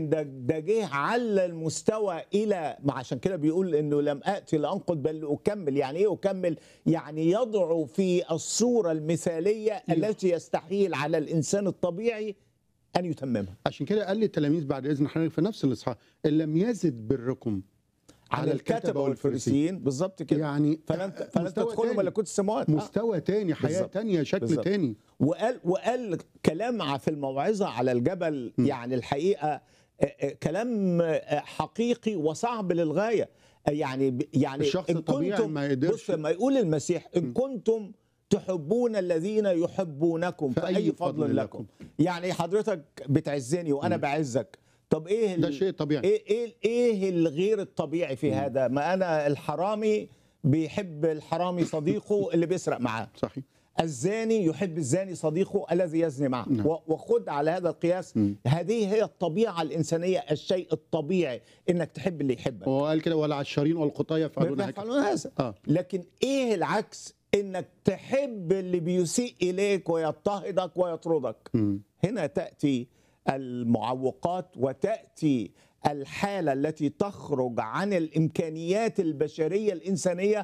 لكن ده ده جه على المستوى الى ما عشان كده بيقول انه لم اتي لانقض بل اكمل يعني ايه اكمل يعني يضع في الصوره المثاليه التي يستحيل على الانسان الطبيعي ان يتممها عشان كده قال للتلاميذ بعد اذن حضرتك في نفس الاصحاح ان لم يزد بركم على الكتبه والفريسيين بالظبط كده يعني فلن فلن مستوى تدخلوا تاني. ملكوت السماوات آه. مستوى تاني حياه بالظبط. تانية شكل بالظبط. تاني وقال وقال كلام ع- في الموعظه على الجبل يعني الحقيقه آه، آه، كلام آه، حقيقي وصعب للغايه آه، يعني ب- يعني الشخص إن الطبيعي كنتم- ما يقدرش- بص لما يقول المسيح ان كنتم تحبون الذين يحبونكم فأي فأي فضل فضل لكم. لكم يعني حضرتك بتعزني وانا بعزك طب ايه ال- ده شيء طبيعي ايه ايه ايه الغير الطبيعي في هذا ما انا الحرامي بيحب الحرامي صديقه اللي بيسرق معاه صحيح الزاني يحب الزاني صديقه الذي يزني معه نعم. و- وخد على هذا القياس هذه هي الطبيعة الإنسانية الشيء الطبيعي إنك تحب اللي يحبك هو قال كده ولا عشرين والقطاع يفعلون هكذا يفعلون هذا اه لكن إيه العكس إنك تحب اللي بيسيء إليك ويضطهدك ويطردك مم. هنا تأتي المعوقات وتأتي الحالة التي تخرج عن الإمكانيات البشرية الإنسانية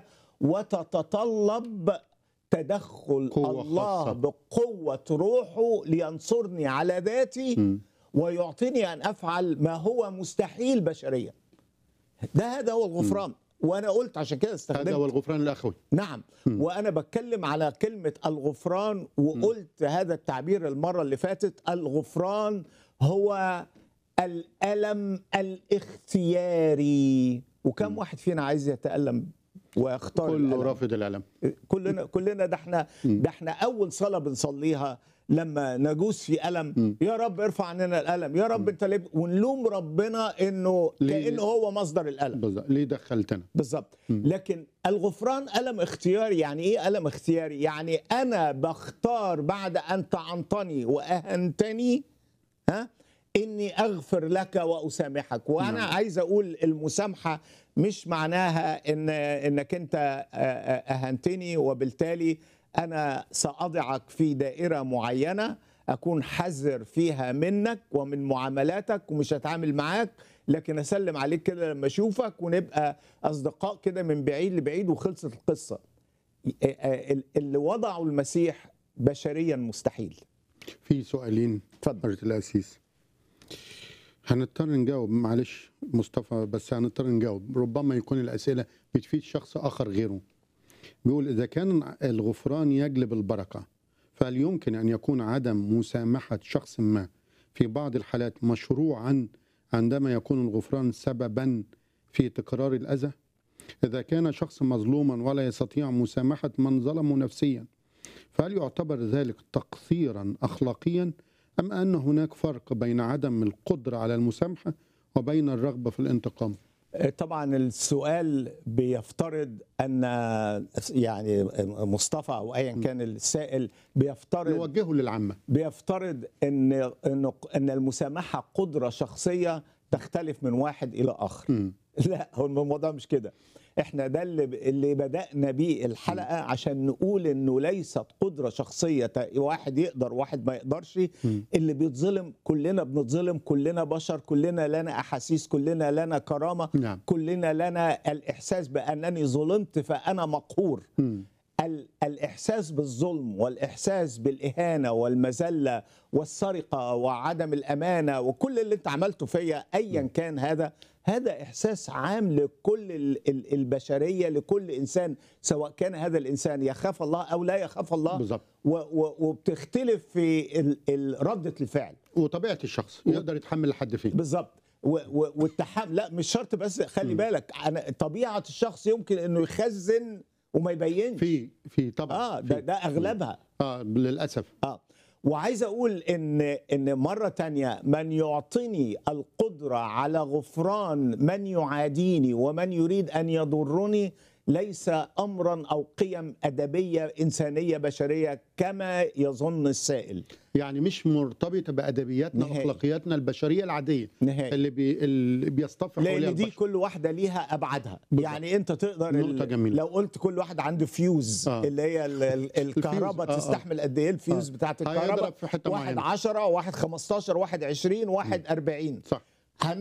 وتتطلب تدخل قوة الله خاصة. بقوة روحه لينصرني على ذاتي مم. ويعطيني أن أفعل ما هو مستحيل بشريا ده هذا هو الغفران وأنا قلت عشان كده هذا استخدمت هو الغفران الاخوي نعم وانا بتكلم على كلمه الغفران وقلت هذا التعبير المره اللي فاتت الغفران هو الالم الاختياري وكم واحد فينا عايز يتالم ويختار كله الألم؟ رافض الالم كلنا كلنا ده احنا ده احنا اول صلاه بنصليها لما نجوز في الم يا رب ارفع عننا الالم يا رب انت ليه ونلوم ربنا انه ليه؟ كانه هو مصدر الالم بالظبط ليه دخلتنا بالظبط لكن الغفران ألم اختياري يعني إيه ألم اختياري يعني أنا بختار بعد أن طعنتني وأهنتني ها إني أغفر لك وأسامحك وأنا نعم. عايز أقول المسامحة مش معناها إن إنك أنت آه، آه، أهنتني وبالتالي أنا سأضعك في دائرة معينة أكون حذر فيها منك ومن معاملاتك ومش هتعامل معاك لكن أسلم عليك كده لما أشوفك ونبقى أصدقاء كده من بعيد لبعيد وخلصت القصة آه، آه، اللي وضعوا المسيح بشريا مستحيل في سؤالين اتفضل حضرة الأسيس هنضطر نجاوب معلش مصطفى بس هنضطر نجاوب ربما يكون الأسئلة بتفيد شخص آخر غيره بيقول إذا كان الغفران يجلب البركة فهل يمكن أن يكون عدم مسامحة شخص ما في بعض الحالات مشروعا عندما يكون الغفران سببا في تكرار الأذى إذا كان شخص مظلوما ولا يستطيع مسامحة من ظلمه نفسيا فهل يعتبر ذلك تقصيرا اخلاقيا ام ان هناك فرق بين عدم القدره على المسامحه وبين الرغبه في الانتقام؟ طبعا السؤال بيفترض ان يعني مصطفى او ايا كان السائل بيفترض نوجهه للعامه بيفترض ان ان ان المسامحه قدره شخصيه تختلف من واحد الى اخر مم. لا هو الموضوع مش كده احنا ده اللي اللي بدانا بيه الحلقه عشان نقول انه ليست قدره شخصيه ت- واحد يقدر واحد ما يقدرش اللي بيتظلم كلنا بنتظلم كلنا بشر كلنا لنا احاسيس كلنا لنا كرامه نعم. كلنا لنا الاحساس بانني ظلمت فانا مقهور مم. ال- الإحساس بالظلم والإحساس بالإهانة والمذلة والسرقة وعدم الأمانة وكل اللي أنت عملته فيا أيا كان هذا هذا إحساس عام لكل ال- ال- البشرية لكل إنسان سواء كان هذا الإنسان يخاف الله أو لا يخاف الله بالظبط. و- و- وبتختلف في ال- ال- ردة الفعل وطبيعه الشخص يقدر يتحمل لحد فين؟ بالظبط و- و- والتحمل لا مش شرط بس خلي بالك أنا طبيعة الشخص يمكن إنه يخزن وما يبينش في في طبعا اه ده, في. ده اغلبها اه للاسف اه وعايز اقول ان ان مره تانية من يعطيني القدره على غفران من يعاديني ومن يريد ان يضرني ليس امرا او قيم ادبيه انسانيه بشريه كما يظن السائل يعني مش مرتبطه بادبياتنا نهائي. واخلاقياتنا البشريه العاديه نهائي. اللي بي اللي بيصطف حواليها لان دي البشر. كل واحده ليها ابعادها بالظبط. يعني انت تقدر نقطة جميلة. لو قلت كل واحد عنده فيوز آه. اللي هي ال- ال- الكهرباء آه، آه. تستحمل قد ايه الفيوز آه. بتاعت هيضرب الكهرباء في حتة واحد معينة. 10 واحد 15 واحد 20 واحد 40 صح